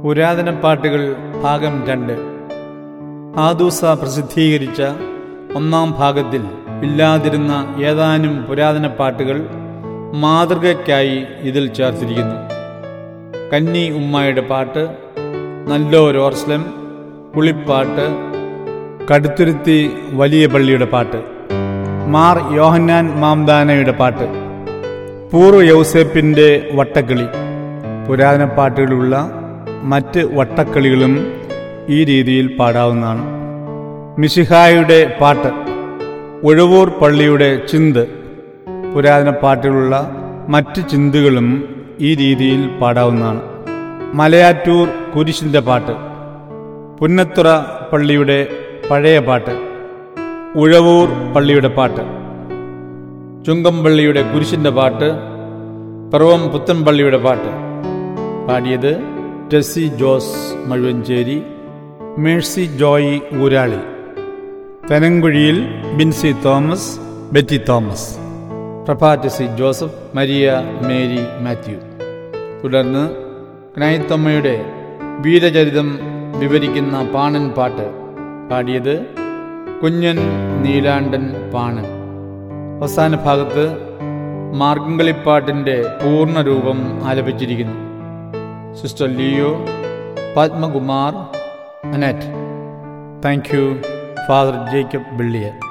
പുരാതന പാട്ടുകൾ ഭാഗം രണ്ട് ആദൂസ പ്രസിദ്ധീകരിച്ച ഒന്നാം ഭാഗത്തിൽ ഇല്ലാതിരുന്ന ഏതാനും പുരാതന പാട്ടുകൾ മാതൃകയ്ക്കായി ഇതിൽ ചേർത്തിരിക്കുന്നു കന്നി ഉമ്മായുടെ പാട്ട് നല്ലോരോർസ്ലം കുളിപ്പാട്ട് കടുത്തുരുത്തി വലിയ പള്ളിയുടെ പാട്ട് മാർ യോഹന്നാൻ മാംദാനയുടെ പാട്ട് പൂർവ്വ യൗസേപ്പിൻ്റെ വട്ടക്കിളി പുരാതന പാട്ടുകളുള്ള മറ്റ് വട്ടക്കളികളും ഈ രീതിയിൽ പാടാവുന്നതാണ് മിശിഹായുടെ പാട്ട് ഉഴവൂർ പള്ളിയുടെ ചിന്ത് പുരാതന പാട്ടുകളുള്ള മറ്റ് ചിന്തുകളും ഈ രീതിയിൽ പാടാവുന്നതാണ് മലയാറ്റൂർ കുരിശിൻ്റെ പാട്ട് പുന്നത്തുറ പള്ളിയുടെ പഴയ പാട്ട് ഉഴവൂർ പള്ളിയുടെ പാട്ട് ചുങ്കംപള്ളിയുടെ കുരിശിൻ്റെ പാട്ട് പിറവം പുത്തൻപള്ളിയുടെ പാട്ട് പാടിയത് ടെസ്സി ജോസ് മഴുവഞ്ചേരി മേഴ്സി ജോയി ഊരാളി തെനങ്കുഴിയിൽ ബിൻസി തോമസ് ബെറ്റി തോമസ് പ്രഭാറ്റസി ജോസഫ് മരിയ മേരി മാത്യു തുടർന്ന് ക്നൈത്തമ്മയുടെ വീരചരിതം വിവരിക്കുന്ന പാണൻ പാട്ട് പാടിയത് കുഞ്ഞൻ നീലാണ്ടൻ പാണൻ അവസാന ഭാഗത്ത് മാർഗംകളിപ്പാട്ടിൻ്റെ പൂർണ്ണരൂപം ആലപിച്ചിരിക്കുന്നു sister Leo Padmakumar Annette thank you father Jacob ബിള്ളിയർ